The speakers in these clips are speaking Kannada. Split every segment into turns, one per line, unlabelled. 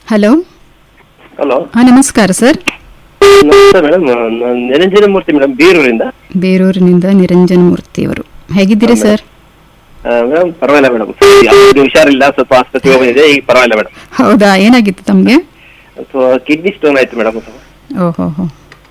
ಹಲೋ
ಹಲೋ
ಹಾಂ ನಮಸ್ಕಾರ ಸರ್
ನಮಸ್ತೆ ಮೇಡಮ್ ನಾನು ನಿರಂಜನ ಮೂರ್ತಿ ಮೇಡಮ್ ಬೀರೂರಿಂದ
ಬೇರೂರಿನಿಂದ ನಿರಂಜನ ಮೂರ್ತಿಯವರು ಹೇಗಿದ್ದೀರಿ ಸರ್
ಮೇಡಮ್ ಪರವಾಗಿಲ್ಲ ಮೇಡಮ್ ಯಾವ್ದು ಹುಷಾರಿಲ್ಲ ಸ್ವಲ್ಪ ಆಸ್ಪತ್ರೆಗೆ ಹೋಗಿದೆ ಈಗ ಪರವಾಗಿಲ್ಲ ಮೇಡಮ್
ಹೌದಾ ಏನಾಗಿತ್ತು ತಮಗೆ
ಸೊ ಕಿಡ್ನಿ ಸ್ಟೋನ್ ಆಯ್ತು ಮೇಡಮ್
ಓಹೋ ಹೋ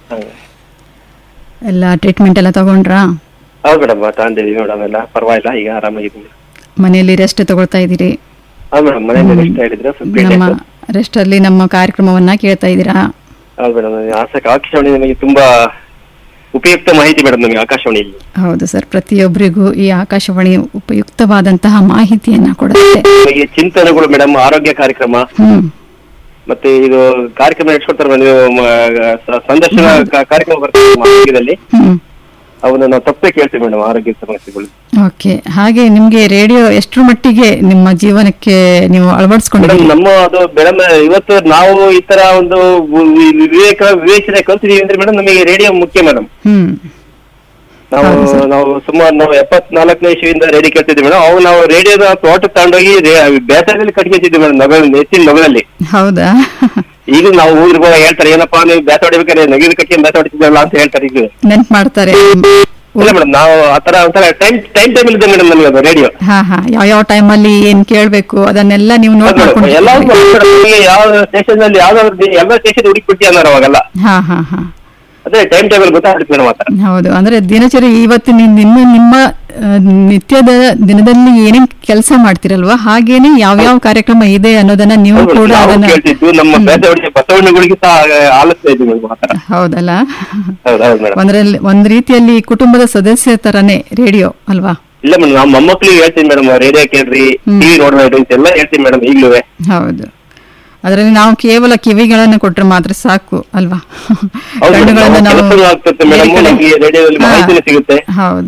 ಎಲ್ಲ ಟ್ರೀಟ್ಮೆಂಟ್ ಎಲ್ಲ ತಗೊಂಡ್ರಾ
ಹೌದು ಮೇಡಮ್ ತಗೊಂಡಿದ್ದೀವಿ ಮೇಡಮ್ ಎಲ್ಲ ಪರವಾಗಿಲ್ಲ ಈಗ ಆರಾಮಾಗಿದ್ದೀನಿ
ಮನೆಯಲ್ಲಿ ರೆಸ್ಟ್ ತಗೊಳ್ತಾ ಇದ್ದೀರಿ
ಹೌದು ಮೇಡಮ್ ಮನೆಯಲ್ಲಿ ಇಷ್ಟ ಹೇಳಿದ್ರೆ ಸ್ವಲ್ಪ
ನಮ್ಮ ರೆಸ್ಟಲ್ಲಿ ನಮ್ಮ ಕಾರ್ಯಕ್ರಮವನ್ನ ಕೇಳ್ತಾ ಇದ್ದೀರಾ
ಹೌದು ಮೇಡಮ್ ಆಸಕ ಆಕಾಶವಾಣಿ ನಮಗೆ ತುಂಬಾ ಉಪಯುಕ್ತ ಮಾಹಿತಿ ಮೇಡಮ್ ನಮಗೆ ಆಕಾಶವಾಣಿಯಲ್ಲಿ
ಹೌದು ಸರ್ ಪ್ರತಿಯೊಬ್ಬರಿಗೂ ಈ ಆಕಾಶವಾಣಿ ಉಪಯುಕ್ತವಾದಂತಹ ಮಾಹಿತಿಯನ್ನ ಕೊಡುತ್ತೆ
ನಮಗೆ ಚಿಂತನೆಗಳು ಮೇಡಮ್ ಆರೋಗ್ಯ ಕಾರ್ಯಕ್ರಮ
ಹ್ಮ್
ಮತ್ತೆ ಇದು ಕಾರ್ಯಕ್ರಮ ನಡೆಸ್ಕೊಡ್ತಾರೆ ನೀವು ಮ- ಸ- ಸಂದರ್ಶನ ಕ- ಕಾರ್ಯಕ್ರಮ ಬರ್ತದೆ ಮಾಧ್ಯಮದಲ್ಲಿ
ಹ್ಮ್
ಅವನ್ನ ನಾವು ತಪ್ಪೇ ಕೇಳ್ತೀವಿ ಮೇಡಮ್ ಆರೋಗ್ಯ ಸಮಸ್ಯೆಗಳು
ಓಕೆ ಹಾಗೆ ನಿಮ್ಗೆ ರೇಡಿಯೋ ಎಷ್ಟರ ಮಟ್ಟಿಗೆ ನಿಮ್ಮ ಜೀವನಕ್ಕೆ ನೀವು
ಮೇಡಮ್
ಅಳವಡಿಸ್ಕೊಂಡಿದ್ದೀರಿ
ನಮ್ಮ ಅದು ಮೇಡಮ್ ಇವತ್ತು ನಾವು ಈ ತರ ಒಂದು ವಿ- ವಿ- ವಿವೇಕ ವಿವೇಚನೆ ಕಲ್ತಿದೀವಿ ಅಂದ್ರೆ ಮೇಡಮ್ ನಮಗೆ ರೇಡಿಯೋ ಮುಖ್ಯ ಮೇಡಮ್
ಹ್ಮ್
ನಾವು
ಹೌದು ಸರ್.
ನಾವು ಸುಮಾರು ನಾವು ಎಪ್ಪತ್ನಾಲ್ಕನೇ ಇಸ್ವಿಯಿಂದ ರೇಡಿಯೋ ಕೇಳ್ತಿದ್ವಿ ಮೇಡಮ್ ಅವು ನಾವು ರೇಡಿಯೋದ ತೋಟ ತಗೊಂಡೋಗಿ ರೇ- ಬೇಸಾಯದಲ್ಲಿ ಕಟ್ಕೊತಿದ್ವಿ ಮೇಡಮ್ ನಗರ ನೆಚ್ಚಿನ ನಗರಲ್ಲಿ
ಹೌದಾ
ಈಗ ನಾವು ಊರಿಗೆ ಹೋಗಿ ಹೇಳ್ತಾರೆ ಏನಪ್ಪಾ ನೀವು ಬೇಸ ಹೊಡಿಬೇಕಾದ್ರೆ ನಗಿದ ಕಟ್ಟಿ ಬೇಸ ಹೊಡಿತಿದ್ರಲ್ಲ ಅಂತ ಹೇಳ್ತಾರೆ ಈಗ
ನೆನ್ಪು ಮಾಡ್ತಾರೆ
ಇಲ್ಲ ಮೇಡಮ್ ನಾವು ಆತರ ಒಂಥರ ಟೈಮ್ ಟೈಮ್ ಟೇಬಲ್ ಇದೆ ಮೇಡಮ್ ನಮಗೆ ಅದು ರೇಡಿಯೋ
ಹಾ ಹಾ ಯಾವ ಯಾವ ಟೈಮಲ್ಲಿ ಏನ್ ಕೇಳ್ಬೇಕು ಅದನ್ನೆಲ್ಲ ನೀವು ನೋಟ್
ಎಲ್ಲ
ಮಾಡ್ಕೊಂಡು
ಯಾವ ಸ್ಟೇಷನ್ ಅಲ್ಲಿ ಯಾವ್ದಾದ್ರು ಎಲ್ಲ ಸ್ಟೇಷನ್ ಹುಡುಕ್ಬಿಟ್ಟಿ ಅನ್ನೋರು ಅವಾಗೆಲ್ಲ
ಹಾ ಹಾ ಹಾ
ಅದೇ ಟೈಮ್ ಟೇಬಲ್ ಗೊತ್ತಾಗುತ್ತೆ ಮೇಡಮ್ ಆತರ
ಹೌದು ಅಂದ್ರೆ ದಿನಚರಿ ಇವತ್ತಿನ ನಿಮ್ಮ ನಿಮ್ಮ ಆ, ನಿತ್ಯದ ದಿನದಲ್ಲಿ ಏನೇನ್ ಕೆಲಸ ಮಾಡ್ತಿರಲ್ವಾ ಹಾಗೇನೆ ಯಾವ್ಯಾವ ಕಾರ್ಯಕ್ರಮ ಇದೆ ಅನ್ನೋದನ್ನ ನೀವು
ಹೌದು,
ಕೂಡ
ನಾವು
ಅದನ್ನ
ಕೇಳ್ತಿದ್ವಿ ನಮ್ಮ ಬೇಸವಡಿಗೆ ಬಸವಣ್ಣಗಳಿಗೆ ಸಹ ಆಲಿಸ್ತಾ ಇದ್ವಿ ಮೇಡಮ್ ಆತರ
ಹೌದಲ್ಲ
ಹೌದು ಹೌದು ಮೇಡಮ್
ಒಂದ್ರಲ್ಲಿ ಒಂದ್ ರೀತಿಯಲ್ಲಿ ಕುಟುಂಬದ ಸದಸ್ಯ ತರನೇ ರೇಡಿಯೋ ಅಲ್ವಾ
ಇಲ್ಲ ಮೇಡಮ್ ನಾವು ಮೊಮ್ಮಕ್ಳಿಗೆ ಹೇಳ್ತೀನಿ ಮೇಡಮ್ ರೇಡಿಯೋ ಕೇಳ್ರಿ ಟಿವಿ ನೋಡ್ಬೇಡ್ರಿ ಅಂತೆಲ್ಲ ಹೇಳ್ತೀನಿ ಮೇಡಮ್ ಈಗ್ಲೂ
ಹೌದು ಅದರಲ್ಲಿ ನಾವು ಕೇವಲ ಕಿವಿಗಳನ್ನ ಕೊಟ್ರೆ ಮಾತ್ರ ಸಾಕು ಅಲ್ವಾ
ಹೌದು
ಕಣ್ಣುಗಳಿಂದ
ಮೇಡಮ್
ನಾವು
ಕೆಲಸ ಆಗ್ತದೆ ಮೇಡಮ್
ಬೇರೆ ಕಡೆ-
ನಮಗೆ ರೇಡಿಯೋದಲ್ಲಿ
ಹಾ,
ಮಾಹಿತಿನೂ ಸಿಗುತ್ತೆ
ಹೌದು